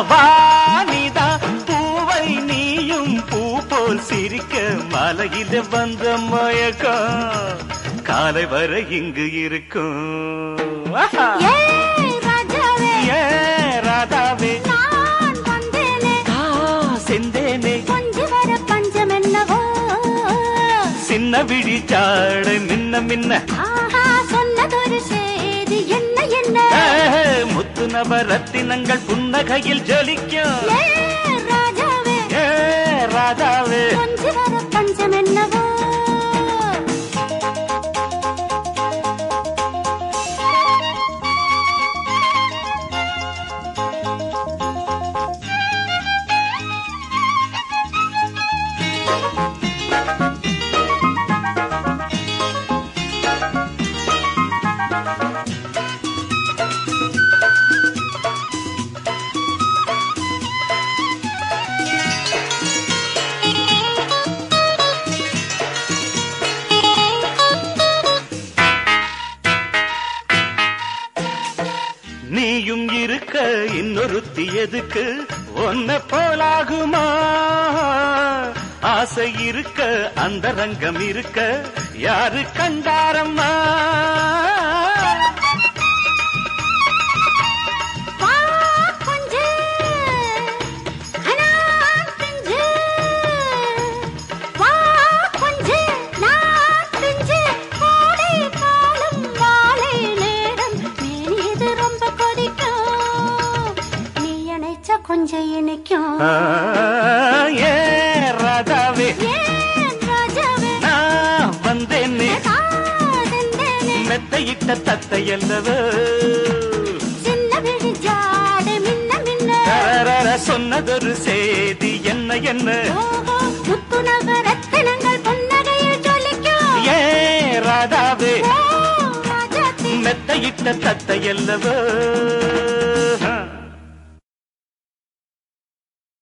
வானிதா பூவை நீயும் பூ போல் சிரிக்க மலையில வந்த மயக்கம் காலை வரை இங்கு இருக்கும் ஆஹா! ஏ ராஜாவே ஏ ராதாவே நான் வந்தேனே ஆ, செந்தேனே கொஞ்சி வர பஞ்சம் என்னவோ சின்ன விழி சாட மின்ன மின்ன ஆஹா சொன்னதொரு செய்தி என்ன என்ன ஏ, முத்து நவரத்தினங்கள் புன்னகையில் ஜொலிக்கும் ஏ ராஜாவே ஏ ராதாவே கொஞ்சி வர பஞ்சம் என்னவோ நீயும் இருக்க இன்னொருத்தி எதுக்கு ஒன்ன போலாகுமா ஆசை இருக்க அந்த ரங்கம் இருக்க யாரு கண்டாரம்மா வா கொஞ்சு அனார் பிஞ்சு வா கொஞ்சு நான் பிஞ்சு கோடை காலம் மாலை நேரம் மேனியது ரொம்ப கொதிக்கும் நீ இணைச்ச கொஞ்சம் இணைக்கும் ஆ, ஏ ராதாவே ஏன் ராஜாவே நான் வந்தேனே காதந்தேனே மெத்தையிட்ட தத்தை அல்லவோ சின்ன விழி ஜாடை மின்ன மின்ன தரரர சொன்னதொரு செய்தி என்ன என்ன ஓஹோ முத்து நவரத்தினங்கள் புன்னகையில் ஜொலிக்கும் ஏ ராதாவே ஓ ராஜாத்தி மெத்தையிட்ட தத்தை அல்லவோ